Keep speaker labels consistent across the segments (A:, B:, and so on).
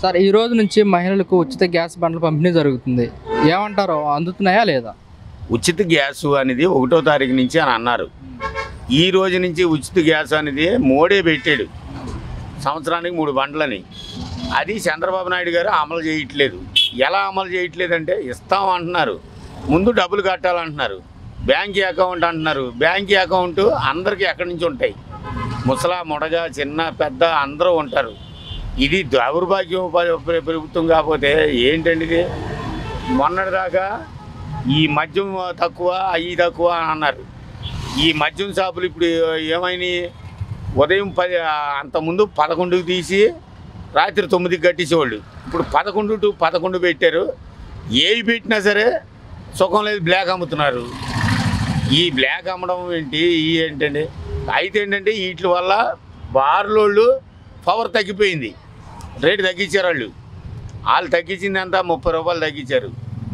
A: Sir ఈ రోజు నుంచి మహిళలకు ఉచిత గ్యాస్ బండ్ల పంపిణీ జరుగుతుంది ఏమంటారు అందుతున్నాయా లేదా
B: ఉచిత గ్యాస్ అనేది ఒకటో తారీఖు నుంచి అని అన్నారు ఈ రోజు నుంచి ఉచిత గ్యాస్ అనేది మోడే పెట్టాడు సంవత్సరానికి మూడు బండ్లని అది చంద్రబాబు నాయుడు గారు అమలు చేయట్లేదు ఎలా అమలు చేయట్లేదంటే ఇస్తాం అంటున్నారు ముందు డబ్బులు కట్టాలంటున్నారు బ్యాంక్ అకౌంట్ అంటున్నారు బ్యాంక్ అకౌంట్ అందరికీ ఎక్కడి నుంచి ఉంటాయి ముసలా ముడగా చిన్న పెద్ద అందరూ ఉంటారు ఇది దౌర్భాగ్యం ప- ప్ర- ప్రభుత్వం కాకపోతే ఏంటండి ఇది మొన్నటిదాకా ఈ మద్యం తక్కువ అవి తక్కువ అని అన్నారు ఈ మద్యం షాపులు ఇప్పుడు ఏమైనాయి ఉదయం పది అంతకుముందు పదకొండుకి తీసి రాత్రి తొమ్మిదికి కట్టించేవాళ్ళు ఇప్పుడు పదకొండు టు పదకొండు పెట్టారు ఏవి పెట్టినా సరే సుఖం లేదు బ్లాక్ అమ్ముతున్నారు ఈ బ్లాక్ అమ్మడం ఏంటి ఈ ఏంటండి అయితే ఏంటంటే వీటి వల్ల బార్లోళ్ళు పవర్ తగ్గిపోయింది రేటు తగ్గించారు వాళ్ళు వాళ్ళు తగ్గించింది అంతా ముప్పై రూపాయలు తగ్గించారు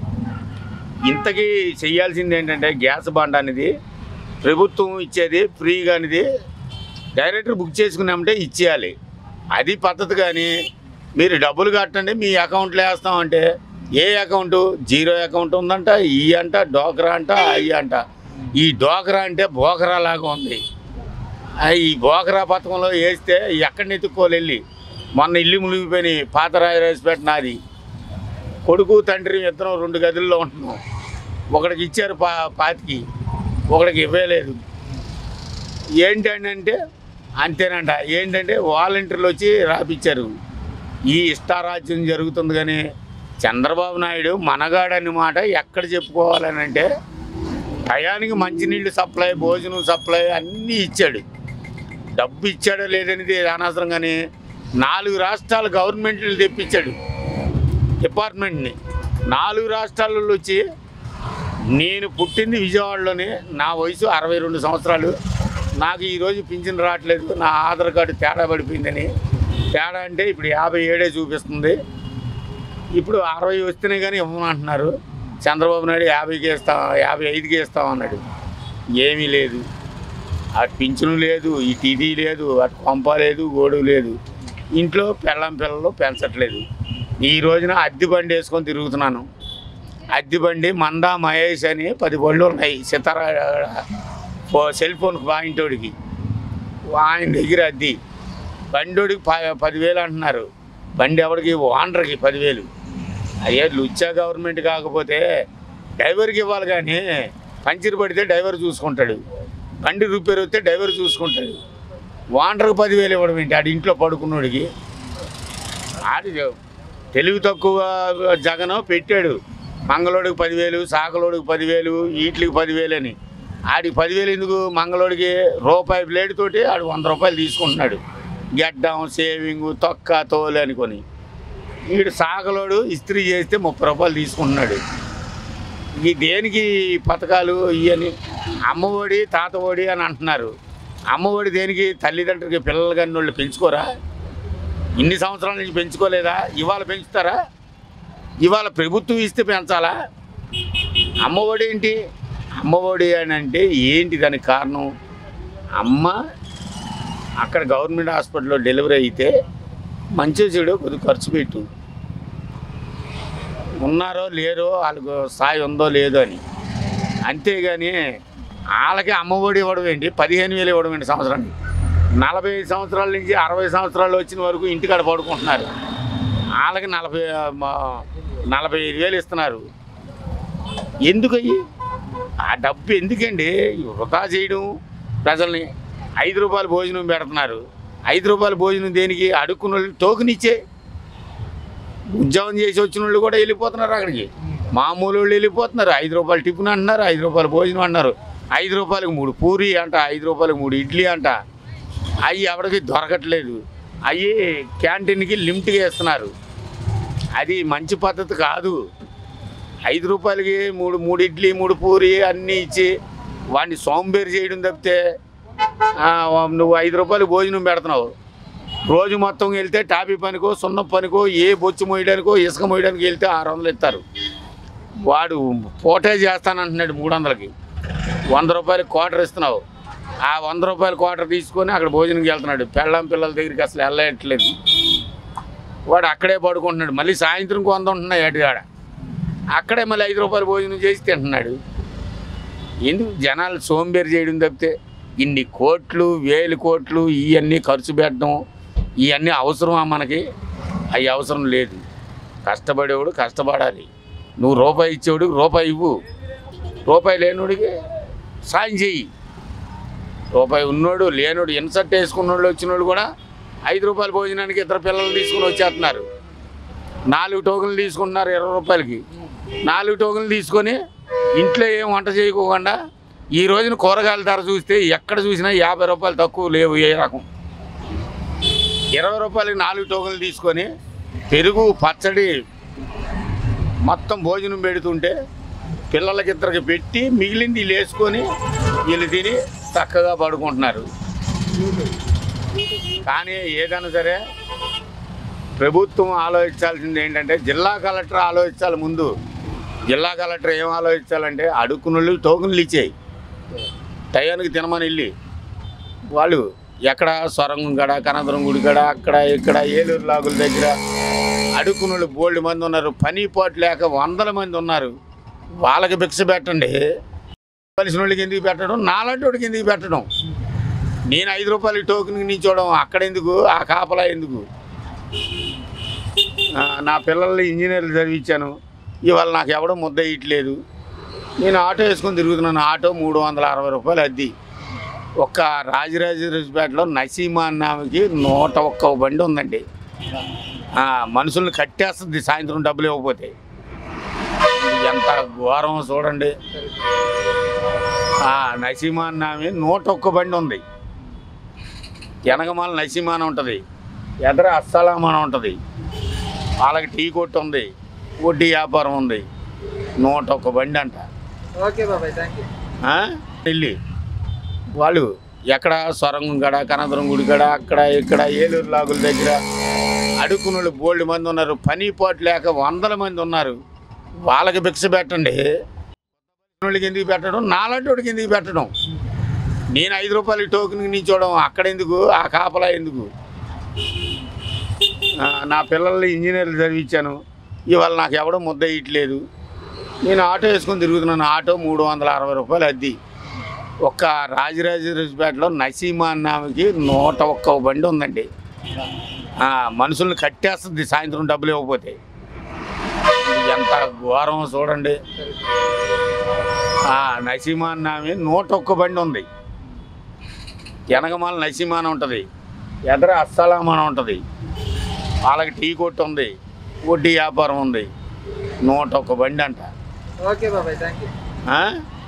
B: ఇంతకీ చేయాల్సింది ఏంటంటే గ్యాస్ బాండ్ అనేది ప్రభుత్వం ఇచ్చేది ఫ్రీగా అనేది డైరెక్టర్ బుక్ చేసుకున్నామంటే ఇచ్చేయాలి అది పద్ధతి కానీ మీరు డబ్బులు కట్టండి మీ అకౌంట్లో వేస్తామంటే ఏ అకౌంట్ జీరో అకౌంట్ ఉందంట ఈ అంట డోకరా అంట అయ్యి అంట ఈ డోకరా అంటే బోకరా లాగా ఉంది ఆ ఈ బోకరా పథకంలో వేస్తే ఎక్కడిని ఎత్తుక్కోవాలి వెళ్ళి మొన్న ఇల్లు మునిగిపోయినాయి పాత రాజరాజపేట నాది కొడుకు తండ్రి ఇద్దరం రెండు గదుల్లో ఉంటున్నాం ఒకడికి ఇచ్చారు పా పాతికి ఒకడికి ఇవ్వలేదు ఏంటంటే అంతేనంట ఏంటంటే వాలంటీర్లు వచ్చి రాపిచ్చారు ఈ ఇష్టారాజ్యం జరుగుతుంది కానీ చంద్రబాబు నాయుడు మనగాడని మాట ఎక్కడ చెప్పుకోవాలని అంటే టయానికి మంచినీళ్ళు సప్లై భోజనం సప్లై అన్నీ ఇచ్చాడు డబ్బు ఇచ్చాడో లేదనేది అనవసరం కానీ నాలుగు రాష్ట్రాల గవర్నమెంట్లు తెప్పించాడు డిపార్ట్మెంట్ని నాలుగు రాష్ట్రాలలో వచ్చి నేను పుట్టింది విజయవాడలోనే నా వయసు అరవై రెండు సంవత్సరాలు నాకు ఈరోజు పింఛన్ రావట్లేదు నా ఆధార్ కార్డు తేడా పడిపోయిందని తేడా అంటే ఇప్పుడు యాభై ఏడే చూపిస్తుంది ఇప్పుడు అరవై వస్తేనే కానీ ఇవ్వమంటున్నారు చంద్రబాబు నాయుడు యాభైకి ఇస్తాం యాభై ఐదుకి ఇస్తాం అన్నాడు ఏమీ లేదు అటు పింఛను లేదు ఇటు ఇది లేదు అటు కొంప లేదు గోడు లేదు ఇంట్లో పెళ్ళం పిల్లలు పెంచట్లేదు ఈ రోజున అద్దె బండి వేసుకొని తిరుగుతున్నాను అద్దె బండి మందా మహేష్ అని పది బళ్ళు ఉన్నాయి సితారా ఫో- సెల్ ఫోన్ పాయింటోడికి ఆయన దగ్గర అద్దె బండోడికి ప పదివేలు అంటున్నారు బండి ఎవరికి ఓనర్కి పదివేలు అయ్యే లుచ్చా గవర్నమెంట్ కాకపోతే డ్రైవర్కి ఇవ్వాలి కానీ పంచర్ పడితే డ్రైవర్ చూసుకుంటాడు బండి రిపేర్ వస్తే డ్రైవర్ చూసుకుంటాడు ఓనర్కి పదివేలు ఇవ్వడం ఏంటి ఆడి ఇంట్లో పడుకున్నోడికి ఆడి తెలివి తక్కువ జగన్ పెట్టాడు మంగళోడికి పదివేలు సాకలోడికి పదివేలు వీటికి పదివేలు అని ఆడికి పదివేలు ఎందుకు మంగళోడికి రూపాయి ప్లేట్ తోటి ఆడు వంద రూపాయలు తీసుకుంటున్నాడు గెడ్డం సేవింగ్ తొక్క తోలు అనుకొని వీడు సాకలోడు ఇస్త్రీ చేస్తే ముప్పై రూపాయలు తీసుకుంటున్నాడు ఈ దేనికి ఈ పథకాలు ఇవని అమ్మఒడి తాతఒడి అని అంటున్నారు అమ్మఒడి దేనికి తల్లిదండ్రులకి పిల్లలు కానీ వాళ్ళు పెంచుకోరా ఇన్ని సంవత్సరాల నుంచి పెంచుకోలేదా ఇవాళ పెంచుతారా ఇవాళ ప్రభుత్వం ఇస్తే పెంచాలా అమ్మఒడి ఏంటి అమ్మఒడి అని అంటే ఏంటి దానికి కారణం అమ్మ అక్కడ గవర్నమెంట్ హాస్పిటల్లో డెలివరీ అయితే మంచి చెడు కొద్దిగా ఖర్చు పెట్టు ఉన్నారో లేరో వాళ్ళకు స్థాయి ఉందో లేదో అని అంతేగాని వాళ్ళకి అమ్మఒడి ఇవ్వడం ఏంటి పదిహేను వేలు ఇవ్వడం ఏంటి సంవత్సరానికి నలభై ఐదు సంవత్సరాల నుంచి అరవై సంవత్సరాలు వచ్చిన వరకు ఇంటికాడ పడుకుంటున్నారు వాళ్ళకి నలభై మా- నలభై ఐదు వేలు ఇస్తున్నారు ఎందుకు అయ్యి ఆ డబ్బు ఎందుకండి వృధా చేయడం ప్రజల్ని ఐదు రూపాయలు భోజనం పెడుతున్నారు ఐదు రూపాయల భోజనం దేనికి అడుక్కున్న వాళ్ళు టోకెన్ ఇచ్చే ఉద్యోగం చేసి వచ్చిన వాళ్ళు కూడా వెళ్ళిపోతున్నారు అక్కడికి మామూలు వాళ్ళు వెళ్ళిపోతున్నారు ఐదు రూపాయలు టిఫిన్ అంటున్నారు ఐదు రూపాయలు భోజనం అన్నారు ఐదు రూపాయలకు మూడు పూరి అంట ఐదు రూపాయలకు మూడు ఇడ్లీ అంట అవి ఎవరికి దొరకట్లేదు అవి క్యాంటీన్కి లిమిట్గా ఇస్తున్నారు అది మంచి పద్ధతి కాదు ఐదు రూపాయలకి మూడు మూడు ఇడ్లీ మూడు పూరి అన్నీ ఇచ్చి వాడిని సోంబేరి చేయడం తప్పితే ఆ, నువ్వు ఐదు రూపాయలు భోజనం పెడుతున్నావు రోజు మొత్తం వెళ్తే టాపీ పనికో సున్నం పనికో ఏ బొచ్చు మోయడానికో ఇసుక మోయడానికి వెళ్తే ఆరు వందలు ఇస్తారు వాడు పోటే చేస్తానంటున్నాడు మూడు వందలకి వంద రూపాయలు క్వార్టర్ ఇస్తున్నావు ఆ వంద రూపాయల క్వార్టర్ తీసుకొని అక్కడ భోజనంకి వెళ్తున్నాడు పెళ్ళం పిల్లల దగ్గరికి అసలు వెళ్ళట్లేదు వాడు అక్కడే పడుకుంటున్నాడు మళ్ళీ సాయంత్రం కొంత ఉంటున్నాయి అటుగాడ అక్కడే మళ్ళీ ఐదు రూపాయలు భోజనం చేసి తింటున్నాడు ఎందుకు జనాలు సోంబేరి చేయడం తప్పితే ఇన్ని కోట్లు వేలు కోట్లు ఇవన్నీ ఖర్చు పెట్టడం ఇవన్నీ అవసరమా మనకి అవి అవసరం లేదు కష్టపడేవాడు కష్టపడాలి నువ్వు రూపాయి ఇచ్చేవాడికి రూపాయి ఇవ్వు రూపాయి లేనివాడికి సాయం చెయ్యి రూపాయి ఉన్నోడు లేనోడు ఇన్సర్ట్ వేసుకున్నోళ్ళు వచ్చినోళ్ళు కూడా ఐదు రూపాయల భోజనానికి ఇద్దరు పిల్లలు తీసుకుని వచ్చేస్తున్నారు నాలుగు టోకెన్లు తీసుకుంటున్నారు ఇరవై రూపాయలకి నాలుగు టోకెన్లు తీసుకొని ఇంట్లో ఏం వంట చేయకోకుండా ఈ రోజున కూరగాయల ధర చూస్తే ఎక్కడ చూసినా యాభై రూపాయలు తక్కువ లేవు ఏ రకం ఇరవై రూపాయలకి నాలుగు టోకెన్లు తీసుకొని పెరుగు పచ్చడి మొత్తం భోజనం పెడుతుంటే పిల్లలకి ఇద్దరికి పెట్టి మిగిలింది వీళ్ళు వేసుకొని వీళ్ళు తిని చక్కగా పడుకుంటున్నారు కానీ ఏదైనా సరే ప్రభుత్వం ఆలోచించాల్సింది ఏంటంటే జిల్లా కలెక్టర్ ఆలోచించాలి ముందు జిల్లా కలెక్టర్ ఏం ఆలోచించాలంటే అడుక్కునుళ్ళు టోకెన్లు ఇచ్చేయి టయానికి తినమని వెళ్ళి వాళ్ళు ఎక్కడ సొరంగం గడ కనదరం గుడి గడ అక్కడ ఇక్కడ ఏలూరు లాగుల దగ్గర అడుక్కునుళ్ళు బోల్డ్ మంది ఉన్నారు పని పాటు లేక వందల మంది ఉన్నారు వాళ్ళకి భిక్ష పెట్టండి కలిసిన వాళ్ళకి ఎందుకు పెట్టడం నాలాంటి వాడికి ఎందుకు పెట్టడం నేను ఐదు రూపాయలకి టోకెన్ నించోవడం అక్కడ ఎందుకు ఆ కాపలా ఎందుకు ఆ, నా పిల్లల్ని ఇంజనీర్లు చదివించాను ఇవాళ నాకు ఎవడో ముద్ద ఇయట్లేదు నేను ఆటో వేసుకొని తిరుగుతున్నాను ఆటో మూడు వందల అరవై రూపాయలు అద్ది ఒక్క రాజరాజేశ్వరిపేటలో నసీమా అన్న ఆమెకి నూట ఒక్క బండి ఉందండి ఆ, మనుషుల్ని కట్టేస్తుంది సాయంత్రం డబ్బులు ఇవ్వకపోతే ఎంత ఘోరం చూడండి ఆ, నసీమా అన్న ఆమె నూట ఒక్క బండి ఉంది వెనకమాల నసీమాన ఉంటుంది ఎదర అస్సలామాన ఉంటుంది వాళ్ళకి టీ కొట్టు ఉంది వడ్డీ వ్యాపారం ఉంది నూట ఒక్క బండి అంట
A: ఓకే బాబాయ్ థ్యాంక్ యూ
B: ఆ? వెళ్ళి వాళ్ళు ఎక్కడ సొరంగం గడ కనదరం గుడి గడ అక్కడ ఇక్కడ ఏలూరు లాగుల దగ్గర అడుక్కునోళ్ళు బోల్డ్ మంది ఉన్నారు పని పాటు లేక వందల మంది ఉన్నారు వాళ్ళకి భిక్ష పెట్టండి వాళ్ళకి ఎందుకు పెట్టడం నాలాంటి వాడికి ఎందుకు పెట్టడం నేను ఐదు రూపాయలు టోకెన్ నించోవడం అక్కడ ఎందుకు ఆ కాపలా ఎందుకు ఆ, నా పిల్లల్ని ఇంజనీర్లు చదివించాను ఇవాళ నాకు ఎవడో ముద్ద ఇయట్లేదు నేను ఆటో వేసుకొని తిరుగుతున్నాను ఆటో మూడు వందల అరవై రూపాయలు అద్ది ఒక్క రాజరాజేశ్వరిపేటలో నసీమా అన్న ఆమెకి నూట ఒక్క బండి ఉందండి ఆ, మనుషుల్ని కట్టేస్తుంది సాయంత్రం డబ్బులు ఇవ్వకపోతే ఎంత ఘోరం చూడండి ఆ, నసీమా అన్న ఆమె నూట ఒక్క బండి ఉంది వెనకమాల నసీమాన ఉంటుంది ఎదర అస్సలామాన ఉంటుంది వాళ్ళకి టీ కొట్టు ఉంది వడ్డీ వ్యాపారం ఉంది నూట ఒక్క బండి అంట
A: ఓకే బాబాయ్ థ్యాంక్ యూ
B: ఆ?